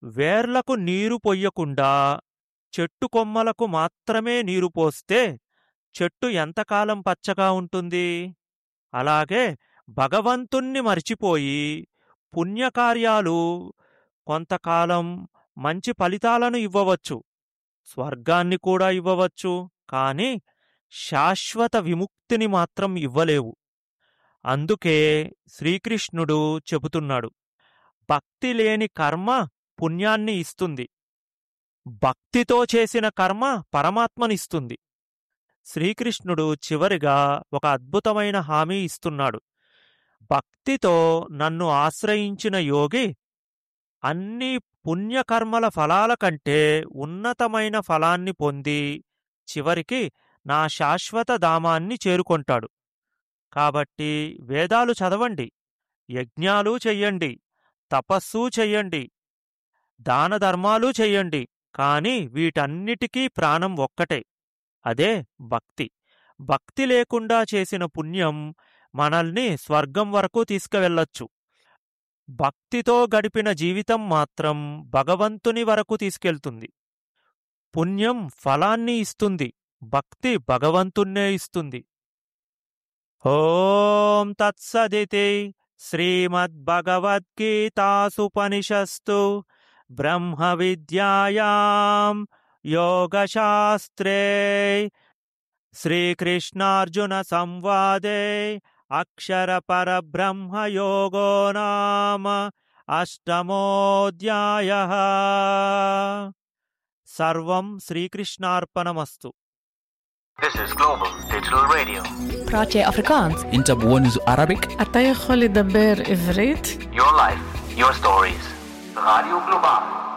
వేర్లకు నీరు పొయ్యకుండా చెట్టు కొమ్మలకు మాత్రమే నీరు పోస్తే చెట్టు ఎంతకాలం పచ్చగా ఉంటుంది అలాగే భగవంతుణ్ణి మరిచిపోయి పుణ్యకార్యాలు కొంతకాలం మంచి ఫలితాలను ఇవ్వవచ్చు స్వర్గాన్ని కూడా ఇవ్వవచ్చు కాని శాశ్వత విముక్తిని మాత్రం ఇవ్వలేవు అందుకే శ్రీకృష్ణుడు చెబుతున్నాడు భక్తి లేని కర్మ పుణ్యాన్ని ఇస్తుంది భక్తితో చేసిన కర్మ పరమాత్మనిస్తుంది శ్రీకృష్ణుడు చివరిగా ఒక అద్భుతమైన హామీ ఇస్తున్నాడు భక్తితో నన్ను ఆశ్రయించిన యోగి అన్ని పుణ్యకర్మల ఫలాల కంటే ఉన్నతమైన ఫలాన్ని పొంది చివరికి నా శాశ్వత ధామాన్ని చేరుకొంటాడు కాబట్టి వేదాలు చదవండి యజ్ఞాలు చెయ్యండి తపస్సు చెయ్యండి దాన ధర్మాలు చెయ్యండి కాని వీటన్నిటికీ ప్రాణం ఒక్కటే అదే భక్తి భక్తి లేకుండా చేసిన పుణ్యం మనల్ని స్వర్గం వరకు తీసుకువెళ్ళొచ్చు భక్తితో గడిపిన జీవితం మాత్రం భగవంతుని వరకు తీసుకెళ్తుంది పుణ్యం ఫలాన్ని ఇస్తుంది భక్తి భగవంతున్నే ఇస్తుంది ఓం తత్సదితి శ్రీమద్భగవద్గీతాసుపనిషస్తు బ్రహ్మ విద్యాయాం యోగశాస్త్రే శ్రీకృష్ణార్జున సంవాదే అక్షర పరబ్రహ్మ యోగో నామ అష్టమోధ్యాయ సర్వం శ్రీకృష్ణార్పణమస్తు This is Global Digital Radio. praat jij Afrikaans? انت بونز Arabic אתה יכול לדבר עברית? Your life, your stories. Radio Global.